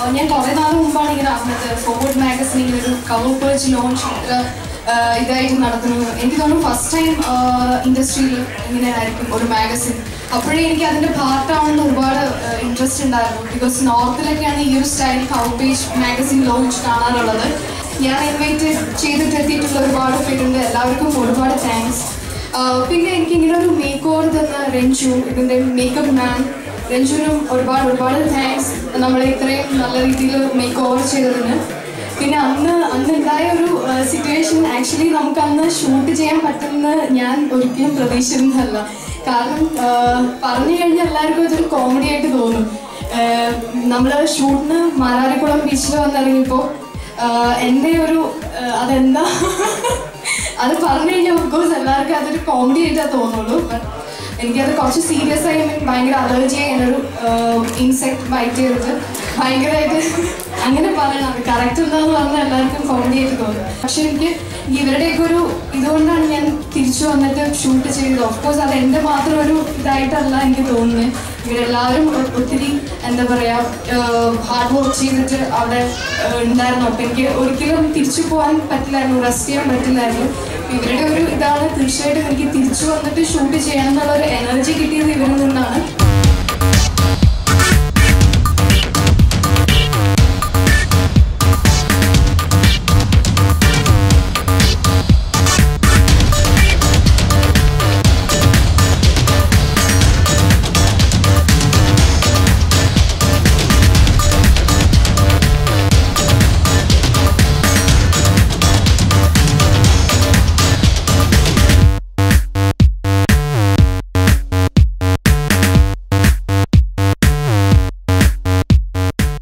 ഞാൻ കുറേ നാൾ മുമ്പാണ് ഇങ്ങനെ അറിഞ്ഞത് ഫോർവേഡ് മാഗസിൻ ഇങ്ങനെ ഒരു കവർ പേജ് ലോഞ്ച് ഇത്ര ആഹ് ഇതായിട്ട് നടത്തുന്നു എനിക്ക് തോന്നുന്നു ഫസ്റ്റ് ടൈം ഇൻഡസ്ട്രിയിൽ ഇങ്ങനെ ആയിരിക്കും ഒരു മാഗസിൻ അപ്പോഴേ എനിക്ക് അതിൻ്റെ പാർട്ടാണെന്ന് ഒരുപാട് ഇൻട്രസ്റ്റ് ഉണ്ടായിരുന്നു ബിക്കോസ് നോർത്തിലൊക്കെയാണ് ഈ ഒരു style cover page magazine launch കാണാറുള്ളത് ഞാൻ ഇൻവൈറ്റ് ചെയ്തിട്ട് എത്തിയിട്ടുള്ള ഒരുപാട് പേരുണ്ട് എല്ലാവർക്കും ഒരുപാട് താങ്ക്സ് പിന്നെ എനിക്ക് ഇങ്ങനെ ഒരു മേക്ക് ഓവർ തന്ന രഞ്ജു ഇതിൻ്റെ മേക്കപ്പ് മാൻ രഞ്ജുവിനും ഒരുപാട് ഒരുപാട് താങ്ക്സ് നമ്മളെ ഇത്രയും നല്ല രീതിയിൽ മേക്ക് ഓവർ ചെയ്തതിന് പിന്നെ അന്ന് അന്ന് ഉണ്ടായ ഒരു സിറ്റുവേഷൻ ആക്ച്വലി നമുക്ക് അന്ന് ഷൂട്ട് ചെയ്യാൻ പറ്റുമെന്ന് ഞാൻ ഒരിക്കലും പ്രതീക്ഷിച്ചിരുന്നതല്ല കാരണം ആഹ് പറഞ്ഞു കഴിഞ്ഞാൽ എല്ലാവർക്കും ഇതൊരു കോമഡി ആയിട്ട് തോന്നും നമ്മൾ ഷൂട്ടിന് മാരാരിക്കുളം ബീച്ചിൽ വന്നിറങ്ങിയപ്പോൾ എൻ്റെ ഒരു ആഹ് അതെന്താ അത് പറഞ്ഞു കഴിഞ്ഞാൽ ഓഫ്കോഴ്സ് എല്ലാവർക്കും അതൊരു കോമഡി ആയിട്ടാണ് തോന്നുള്ളൂ ബട്ട് എനിക്കത് കുറച്ച് സീരിയസ് ആയി മീൻ ഭയങ്കര അലർജി ആയി എന്നൊരു ഇൻസെക്ട് ബൈറ്റ് ചെയ്തിട്ട് ഭയങ്കരമായിട്ട് അങ്ങനെ പറയണം അത് കറക്റ്റ് എന്താന്ന് പറഞ്ഞാൽ എല്ലാവർക്കും കോമഡി ആയിട്ട് തോന്നും പക്ഷെ എനിക്ക് ഇവരുടെയൊക്കെ ഒരു ഇതുകൊണ്ടാണ് ഞാൻ തിരിച്ചു വന്നിട്ട് ഷൂട്ട് ചെയ്തത് ഓഫ്കോഴ്സ് അത് എൻ്റെ മാത്രം ഒരു ഇതായിട്ടല്ല എനിക്ക് തോന്നുന്നത് ഇവരെല്ലാവരും ഒ- ഒത്തിരി എന്താ പറയുക ഹാർഡ് വർക്ക് ചെയ്തിട്ട് അവിടെ ഏഹ്, ഉണ്ടായിരുന്നു അപ്പം എനിക്ക് ഒരിക്കലും തിരിച്ചു പോകാൻ പറ്റില്ലായിരുന്നു റെസ്റ്റ് ചെയ്യാൻ പറ്റില്ലായിരുന്നു ഇവരുടെ ഒരു ഇതാണ് തീർച്ചയായിട്ടും എനിക്ക് തിരിച്ചു വന്നിട്ട് ഷൂട്ട് ചെയ്യണം എന്നുള്ള ഒരു എനർജി കിട്ടിയത് ഇവരിൽ നിന്നാണ്